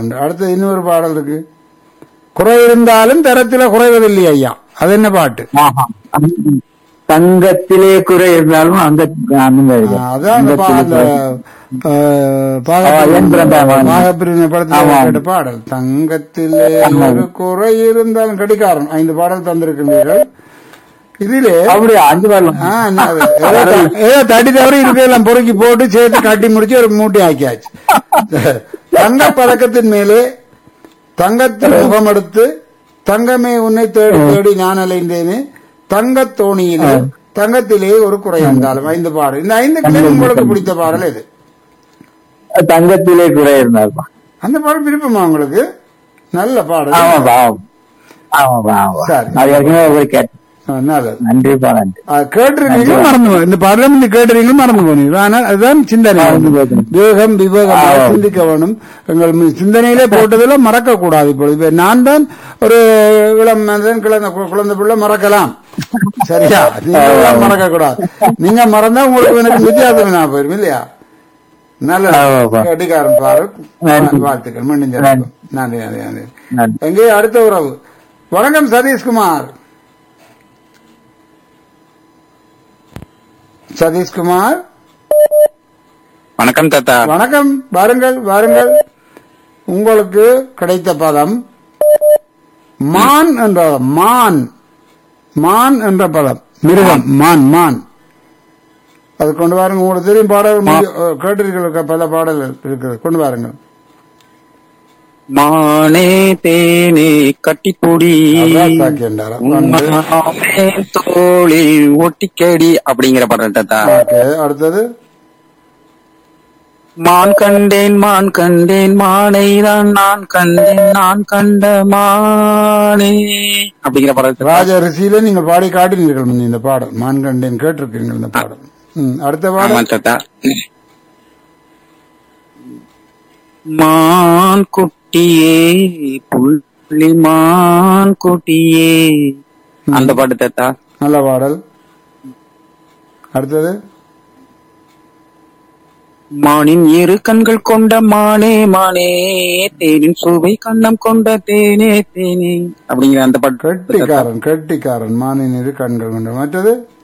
உண்டு அடுத்து இன்னொரு பாடல் இருக்கு குறை இருந்தாலும் தரத்தில குறைவதில்லை ஐயா அது என்ன பாட்டு ஆஹா. தங்கத்திலே குறை இருந்தாலும் அங்க அந்த மாதிரி ஆ, அதான் அந்த பா- அந்த தங்கத்திலே ஆ, ஆ, என் பிரதாவாணி. பாகப்பிரிவினை படத்தில் ஆமாம். கேட்ட பாடல் தங்கத்திலே ஆமாம். ஒரு குறை இருந்தாலும் கடிகாரன் ஐந்து பாடல் தந்திருக்கின்றீர்கள் இதிலே அப்படியா அஞ்சு வரலாம் ஆ, என்ன அது? ஏதோ த- ஏதோ தடி தவறி இருக்கையெல்லாம் பொறுக்கி போட்டு சேர்த்து கட்டி முடிச்சு ஒரு மூட்டை ஆக்கியாச்சு தங்க பதக்கத்தின் மேலே தங்கத்தில் முகமெடுத்து தங்கமே உன்னை தேடி தேடி நான் அலைந்தேனே தங்கத் தோணியிலே தங்கத்திலே ஒரு குறை இருந்தாலும் ஐந்து பாடல் இந்த ஐந்து கிளை உங்களுக்கு பிடித்த பாடல் இது தங்கத்திலே குறை இருந்தாலும் அந்த பாடல் விருப்பமா உங்களுக்கு நல்ல பாடல் ஆமாப்பா ஆமாம். ஆமாப்பா ஆமாப்பா சரி. அது ஏற்கனவே ஒரு கேட்டேன் ஆ, நல்லது நன்றிப்பா நன்றி அது கேட்டிருக்கீங்க மறந்து போ- இந்த பாடலும் நீங்க கேட்டிருக்கீங்க மறந்து போனீங்க ஆனால் அதுதான் சிந்தனை மறந்து போகுது. வேகம் விவேகம் ஆ. சிந்திக்க வேணும் எங்கள் மி- சிந்தனையிலே போட்டதெல்லாம் மறக்க கூடாது இப்பொழுது இப்ப நான் தான் ஒரு இளம் மனிதன் குழந்தை கு- குழந்தை பிள்ளை மறக்கலாம் சரியா நீங்க எல்லாம் மறக்க கூடாது நீங்க மறந்தா உங்களுக்கு எனக்கு வித்தியாசம் நான் போயிரும் இல்லையா நல்ல ஆமாப்பா. கட்டிக்காரன் பாரு நன்றி. வாழ்த்துக்கள் மீண்டும் சந்திப்போம். நன்றி நன்றி நன்றி நன்றி எங்கே அடுத்த உறவு வணக்கம் சதீஷ்குமார் சதீஷ்குமார் வணக்கம் தாத்தா வணக்கம் வாருங்கள் வாருங்கள் உங்களுக்கு கிடைத்த பதம் மான் என்ற பதம். மான் மான் என்ற பதம் மிருகம் மான் மான் அது கொண்டு வாருங்க உங்களுக்கு தெரியும் பாடல் கேட்டிருக்க பல பாடல் இருக்குது கொண்டு வாருங்கள் மானே தேனே கட்டிப்புடி அதான் சாக்கியண்டாரா. உம்மாமே தோளில் ஒட்டிக்கடி அப்படிங்கிற படம் தாத்தா ஓகே அடுத்தது மான் கண்டேன் மான் கண்டேன் மானை தான் நான் கண்டேன் நான் கண்ட மானே அப்படிங்கிற படம் தாத்தா. ராஜ ரிஷியில நீங்கள் பாடி காட்டினீர்கள் முந்தி இந்த பாடல் மான் கண்டேன் கேட்டிருக்கீங்க இந்த பாடல் ம், அடுத்த ஆமா பாடல் தாத்தா மான் குட்டியே புள்ளி மான் குட்டியே அந்த பாட்டு தாத்தா நல்ல பாடல் அடுத்தது மானின் இரு கண்கள் கொண்ட மானே மானே தேனின் சுவை கண்ணம் கொண்ட தேனே தேனே அப்படிங்கிற அந்த பாட்டு தாத்தா. கெட்டிக்காரன் கெட்டிக்காரன் மானின் இரு கண்கள் கொண்ட மற்றது